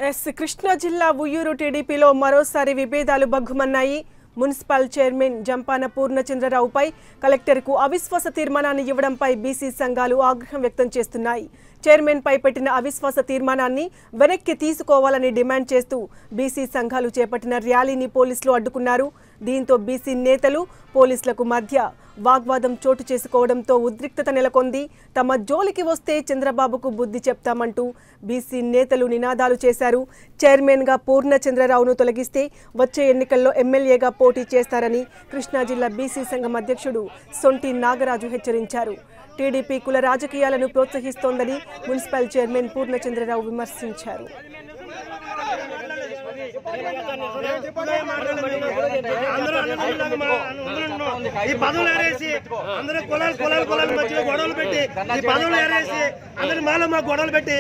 Yes Krishna జిల్లా ఉయ్యూరు టీడీపీలో మరోసారి విభేదాలు బగ్గుమన్నాయి మున్సిపల్ చైర్మన్ జంపాన పూర్ణచంద్రరావుపై కలెక్టర్కు అవిశ్వాస తీర్మానాన్ని ఇవ్వడంపై బీసీ సంఘాలు ఆగ్రహం వ్యక్తం చేస్తున్నాయి చైర్మన్పై పెట్టిన అవిశ్వాస తీర్మానాన్ని వెనక్కి తీసుకోవాలని డిమాండ్ చేస్తూ బీసీ సంఘాలు చేపట్టిన ర్యాలీని పోలీసులు అడ్డుకున్నారు దీంతో బీసీ నేతలు పోలీసులకు మధ్య వాగ్వాదం చోటు చేసుకోవడంతో ఉద్రిక్తత నెలకొంది తమ జోలికి వస్తే చంద్రబాబుకు బుద్ధి చెప్తామంటూ బీసీ నేతలు నినాదాలు చేశారు చైర్మన్గా పూర్ణచంద్రరావును తొలగిస్తే వచ్చే ఎన్నికల్లో ఎమ్మెల్యేగా పోటీ చేస్తారని కృష్ణా జిల్లా బీసీ సంఘం అధ్యక్షుడు సొంటి నాగరాజు హెచ్చరించారు టీడీపీ కుల రాజకీయాలను ప్రోత్సహిస్తోందని మున్సిపల్ చైర్మన్ పూర్ణచంద్రరావు విమర్శించారు అందరూ అన్నదమ్ములాగా మా- అందరూ ఉన్నాం. ఈ పదవులు ఏరేసి అందరూ కులాలు కులాలు కులాల మధ్యలో గొడవలు పెట్టి ఈ పదవులు ఏరేసి అందరి మాలో మా గొడవలు పెట్టి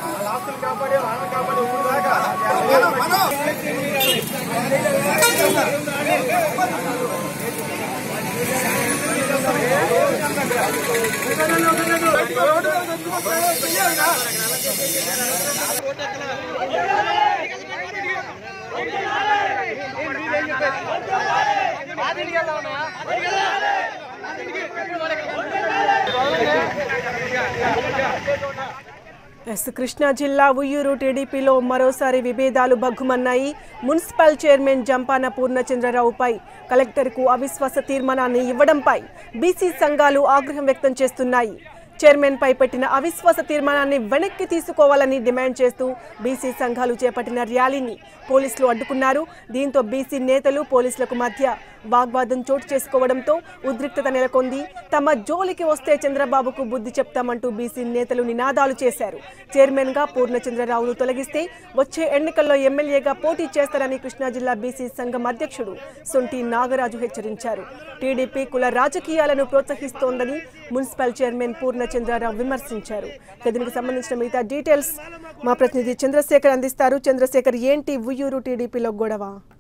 ఎస్ కృష్ణా జిల్లా ఉయ్యూరు టీడీపీలో మరోసారి విభేదాలు బగ్గుమన్నాయి మున్సిపల్ చైర్మన్ జంపాన పూర్ణచంద్రరావుపై కలెక్టర్కు అవిశ్వాస తీర్మానాన్ని ఇవ్వడంపై బీసీ సంఘాలు ఆగ్రహం వ్యక్తం చేస్తున్నాయి చైర్మన్పై పెట్టిన అవిశ్వాస తీర్మానాన్ని వెనక్కి తీసుకోవాలని డిమాండ్ చేస్తూ బీసీ సంఘాలు చేపట్టిన ర్యాలీని పోలీసులు అడ్డుకున్నారు దీంతో బీసీ నేతలు పోలీసులకు మధ్య వాగ్వాదం చోటు చేసుకోవడంతో ఉద్రిక్తత నెలకొంది తమ జోలికి వస్తే చంద్రబాబుకు బుద్ధి చెప్తామంటూ బీసీ నేతలు నినాదాలు చేశారు చైర్మన్గా పూర్ణచంద్రరావును తొలగిస్తే వచ్చే ఎన్నికల్లో ఎమ్మెల్యేగా పోటీ చేస్తారని కృష్ణా జిల్లా బీసీ సంఘం అధ్యక్షుడు సొంటి నాగరాజు హెచ్చరించారు టీడీపీ కుల రాజకీయాలను ప్రోత్సహిస్తోందని మున్సిపల్ చైర్మన్ పూర్ణచంద్రరావు విమర్శించారు ఇక దీనికి సంబంధించిన మిగతా డీటెయిల్స్ మా ప్రతినిధి చంద్రశేఖర్ అందిస్తారు చంద్రశేఖర్ ఏంటి ఉయ్యూరు టీడీపీలో గొడవ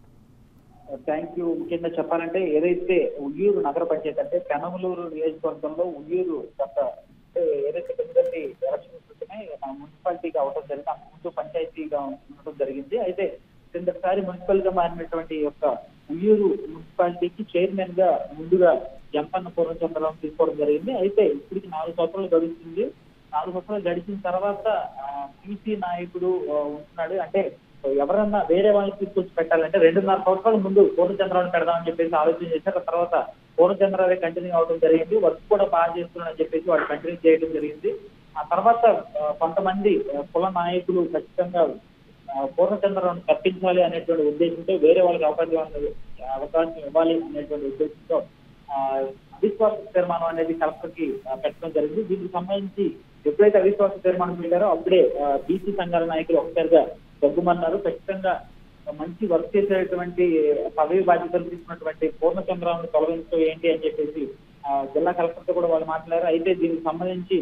థ్యాంక్ యూ ముఖ్యంగా చెప్పాలంటే ఏదైతే ఉయ్యూరు నగర పంచాయతీ అంటే పెనమలూరు నియోజకవర్గంలో ఉయ్యూరు గత అంటే ఏదైతే కిందటి ఎలక్షన్స్ వచ్చినాయి ఆ మున్సిపాలిటీగా అవడం జరిగింది అంత ముందు పంచాయతీగా ఉండడం జరిగింది అయితే కిందటిసారి మున్సిపల్ గా మారినటువంటి ఈ యొక్క ఉయ్యూరు మున్సిపాలిటీకి చైర్మన్ గా ముందుగా జంపన్న పూర్ణచంద్రరావు తీసుకోవడం జరిగింది అయితే ఇప్పటికి నాలుగు సంవత్సరాలు గడుస్తుంది నాలుగు సంవత్సరాలు గడిచిన తర్వాత బీసీ నాయకుడు ఆ, ఉంటున్నాడు అంటే ఎవరన్నా వేరే వాళ్ళని తీసుకొచ్చి పెట్టాలంటే రెండున్నర సంవత్సరాల ముందు పూర్ణచంద్రాన్ని పెడదామని చెప్పేసి ఆలోచన చేశారు ఆ తర్వాత పూర్ణచంద్రాలే కంటిన్యూ అవడం జరిగింది వర్క్ కూడా బాగా చేస్తున్నారని చెప్పేసి వాళ్ళు కంటిన్యూ చేయడం జరిగింది ఆ తర్వాత ఆ, కొంతమంది ఆ, కుల నాయకులు ఖచ్చితంగా ఆ, పూర్ణచంద్రాన్ని తప్పించాలి అనేటువంటి ఉద్దేశంతో వేరే వాళ్ళకి అవకాశం అనేది- అవకాశం ఇవ్వాలి అనేటువంటి ఉద్దేశంతో ఆ, అవిశ్వాస తీర్మానం అనేది కలెక్టర్ కి ఆ, పెట్టడం జరిగింది దీనికి సంబంధించి ఎప్పుడైతే అవిశ్వాస తీర్మానం పెట్టారో అప్పుడే బీసీ సంఘాల నాయకులు ఒకసారిగా దగ్గుమన్నారు ఖచ్చితంగా మంచి వర్క్ చేసేటువంటి పదవి బాధ్యతలు తీసుకున్నటువంటి పూర్ణచంద్రాన్ని తొలగించడం ఏంటి అని చెప్పేసి ఆ, జిల్లా కలెక్టర్ తో కూడా వాళ్ళు మాట్లాడారు అయితే దీనికి సంబంధించి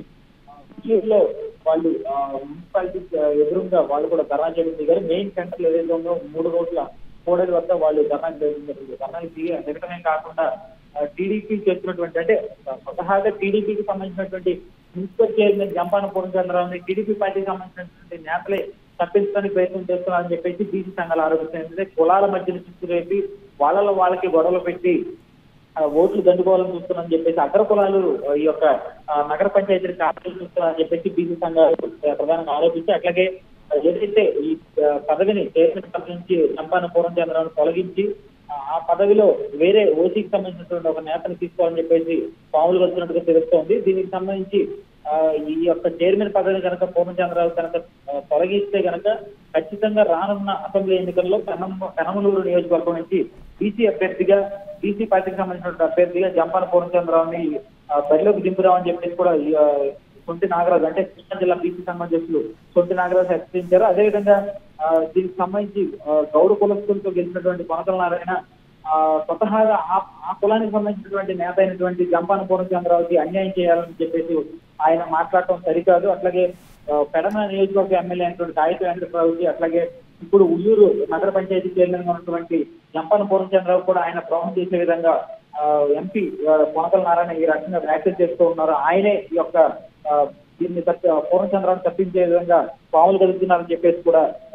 లో వాళ్ళు ఆ, మున్సిపాలిటీ ఆ, ఎదురుగా వాళ్ళు కూడా ధర్నా చేయడం దిగారు మెయిన్ సెంటర్ ఏదైతే ఉందో మూడు రోజుల కూడలి వద్ద వాళ్ళు ధర్నా చేయడం జరిగింది ధర్నాకి దిగి దిగటమే కాకుండా టీడీపీ చేస్తున్నటువంటి అంటే స్వతహాగా టీడీపీకి సంబంధించినటువంటి మున్సిపల్ చైర్మన్ జంపాన పూర్ణచంద్రరావుని టీడీపీ పార్టీకి సంబంధించినటువంటి నేతలే తప్పించడానికి ప్రయత్నం చేస్తున్నారని చెప్పేసి బీసీ సంఘాలు ఆరోపిస్తున్నాయి ఎందుకంటే కులాల మధ్యన చిచ్చు రేపి వాళ్ళలో వాళ్ళకి గొడవలు పెట్టి ఆ, ఓట్లు దండుకోవాలని చూస్తున్నారని చెప్పేసి అగ్ర కులాలు ఆ, ఈ యొక్క ఆ, నగర పంచాయతీ కాపాడాలని చూస్తున్నారని చెప్పేసి బీసీ సంఘాలు ఆ, ప్రధానంగా ఆరోపించి అట్లాగే ఆ, ఏదైతే ఈ ఆ, పదవిని చైర్మన్ పదవి నుంచి చంపాన పూర్ణచంద్రరావును తొలగించి ఆ, ఆ పదవిలో వేరే ఓసీకి సంబంధించినటువంటి ఒక నేతను తీసుకోవాలని చెప్పేసి పాములు వచ్చినట్టుగా తెలుస్తోంది దీనికి సంబంధించి ఆ, ఈ యొక్క చైర్మన్ పదవిని కనుక పూర్ణచంద్రరావు కనుక ఆ, తొలగిస్తే కనుక ఖచ్చితంగా రానున్న అసెంబ్లీ ఎన్నికల్లో పెనమ పెనమలూరు నియోజకవర్గం నుంచి బీసీ అభ్యర్థిగా బీసీ పార్టీకి సంబంధించిన అభ్యర్థిగా జంపాన పూర్ణచంద్రరావుని ఆ, బరిలోకి దింపుదామని చెప్పేసి కూడా ఈ, ఆ, సొంటి నాగరాజు అంటే కృష్ణా జిల్లా బీసీ సంఘం అధ్యక్షులు సొంటి నాగరాజు హెచ్చరించారు అదేవిధంగా ఆ, దీనికి సంబంధించి ఆ, గౌడ కులస్తులతో గెలిచినటువంటి కొనకల నారాయణ ఆ, స్వతహాగా ఆ ఆ కులానికి సంబంధించినటువంటి నేత అయినటువంటి జంపాన పూర్ణచంద్రరావుకి అన్యాయం చేయాలని చెప్పేసి ఆయన మాట్లాడటం సరికాదు అట్లాగే ఆ, పెడమ నియోజకవర్గ ఎమ్మెల్యే అయినటువంటి గాయత్రి వెంకటరావుకి అట్లాగే ఇప్పుడు ఉయ్యూరు నగర పంచాయతీ చైర్మన్ గా ఉన్నటువంటి జంపాన పూర్ణచంద్రరావు కూడా ఆయన ద్రోహం చేసే విధంగా ఆ, ఎంపీ ఆ, కొనకల నారాయణ ఈ రకంగా వ్యాఖ్యలు చేస్తూ ఉన్నారు ఆయనే ఈ యొక్క ఆ, దీన్ని తప్ప పూర్ణచంద్రాన్ని తప్పించే విధంగా పాములు కలుగుతున్నారని చెప్పేసి కూడా ఆ,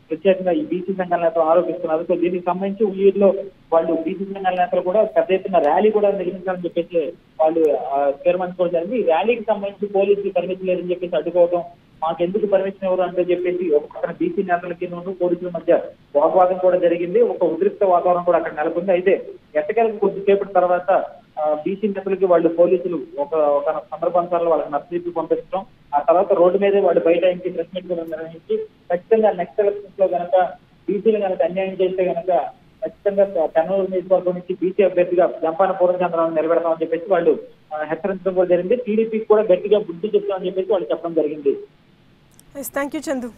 ప్రత్యేకంగా ఈ బీసీ సంఘాల నేతలు ఆరోపిస్తున్నారు సో దీనికి సంబంధించి ఉయ్యూరులో వాళ్ళు బీసీ సంఘాల నేతలు కూడా పెద్ద ఎత్తున ర్యాలీ కూడా నిర్వహించాలని చెప్పేసి వాళ్ళు ఆ, తీర్మానించుకోవడం జరిగింది ఈ ర్యాలీకి సంబంధించి పోలీసులు పర్మిషన్ లేదని చెప్పేసి అడ్డుకోవడం మాకెందుకు పర్మిషన్ ఎవరు అంటే చెప్పేసి ఒక పక్కన బీసీ నేతలకి నుండి పోలీసుల మధ్య వాగ్వాదం కూడా జరిగింది ఒక ఉద్రిక్త వాతావరణం కూడా అక్కడ నెలకొంది అయితే ఎట్టకేలకు కొద్దిసేపటి తర్వాత బీసీ నేతలకి వాళ్ళు పోలీసులు ఒక ఒక సందర్భానుసారంలో వాళ్ళకి నర్సీపీ పంపించడం ఆ తర్వాత రోడ్డు మీదే వాళ్ళు బయట ఇంటి ప్రెస్ మీట్ కూడా నిర్వహించి ఖచ్చితంగా నెక్స్ట్ ఎలక్షన్స్ లో గనక బీసీలు కనుక అన్యాయం చేస్తే గనక ఖచ్చితంగా కర్నూలు నియోజకవర్గం నుంచి బీసీ అభ్యర్థిగా జంపాన పూర్ణచంద్రరావు నిలబెడతామని చెప్పేసి వాళ్ళు ఆ, హెచ్చరించడం కూడా జరిగింది టీడీపీకి కూడా గట్టిగా బుద్ధి చెప్తామని చెప్పేసి వాళ్ళు చెప్పడం జరిగింది థ్యాంక్ యూ చందు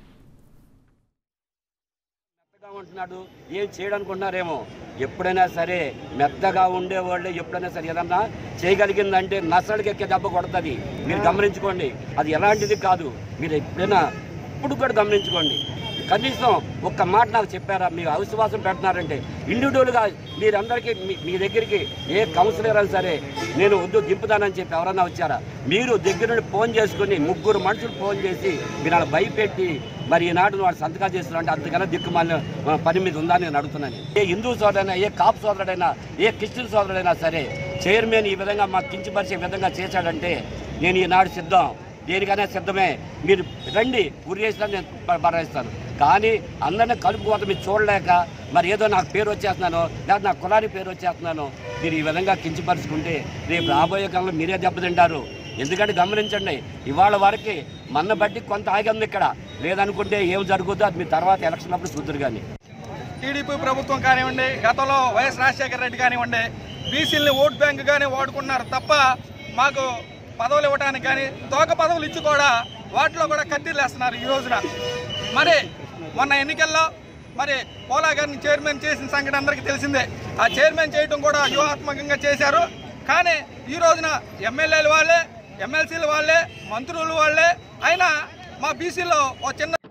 మెత్తగా ఉంటున్నాడు ఏం చేయడనుకుంటున్నారేమో ఎప్పుడైనా సరే మెత్తగా ఉండేవాళ్ళు ఎప్పుడైనా సరే ఏదన్నా చేయగలిగిందంటే నసడికి ఎక్కే దెబ్బ కొడుతుంది మీరు గమనించుకోండి అది ఎలాంటిది కాదు మీరు ఎప్పుడైనా ఇప్పుడు కూడా గమనించుకోండి కనీసం ఒక్క మాట నాకు చెప్పారా మీరు అవిశ్వాసం పెడుతున్నారంటే ఇండివిజువల్గా మీరందరికీ మీ- మీ దగ్గరికి ఏ కౌన్సిలర్ అయినా సరే నేను వద్దు దింపుతానని చెప్పి ఎవరన్నా వచ్చారా మీరు దగ్గర నుండి ఫోన్ చేసుకుని ముగ్గురు మనుషులు ఫోన్ చేసి మీరు అలా భయపెట్టి మరి ఈనాడు వాడు సంతకాలు చేస్తున్నారు అంటే అంతకన్నా దిక్కుమాలిన ఆ, పని మీద ఉందా నేను అడుగుతున్నాను ఏ హిందూ సోదరైనా ఏ కాపు సోదరుడైనా ఏ క్రిస్టియన్ సోదరుడైనా సరే చైర్మన్ ఈ విధంగా మాకు కించపరిచే విధంగా చేశాడంటే నేను ఈనాడు సిద్ధం దేనికైనా సిద్ధమే మీరు రండి ఉరి చేసినా నేను భ- భరాయిస్తాను కానీ అందరినీ కలుపుకోవడం మీరు చూడలేక మరి ఏదో నాకు పేరు వచ్చేస్తున్నాను లేదా నా కులానికి పేరు వచ్చేస్తున్నాను మీరు ఈ విధంగా కించపరుచుకుంటే రేపు రాబోయే కాలంలో మీరే దెబ్బతింటారు ఎందుకంటే గమనించండి ఇవాళ వరకు మన బట్టి కొంత ఆగింది ఇక్కడ లేదనుకుంటే ఏం జరుగుతుందో అది మీ తర్వాత ఎలక్షన్ అప్పుడు చూద్దరు కానీ టీడీపీ ప్రభుత్వం కానివ్వండి గతంలో వైఎస్ రాజశేఖర రెడ్డి కానివ్వండి బీసీలని ఓట్ బ్యాంక్ కానీ వాడుకున్నారు తప్ప మాకు పదవులు ఇవ్వడానికి కానీ తోక పదవులు ఇచ్చి కూడా వాటిలో కూడా కత్తిర్లేస్తున్నారు ఈ రోజున మరి మొన్న ఎన్నికల్లో మరి పోలా గారిని చైర్మన్ చేసిన సంగతి అందరికీ తెలిసిందే ఆ చైర్మన్ చేయడం కూడా వ్యూహాత్మకంగా చేశారు కానీ ఈ రోజున ఎమ్మెల్యేలు వాళ్ళే ఎమ్మెల్సీలు వాళ్ళే మంత్రులు వాళ్ళే అయినా మా బీసీలో ఒక చిన్న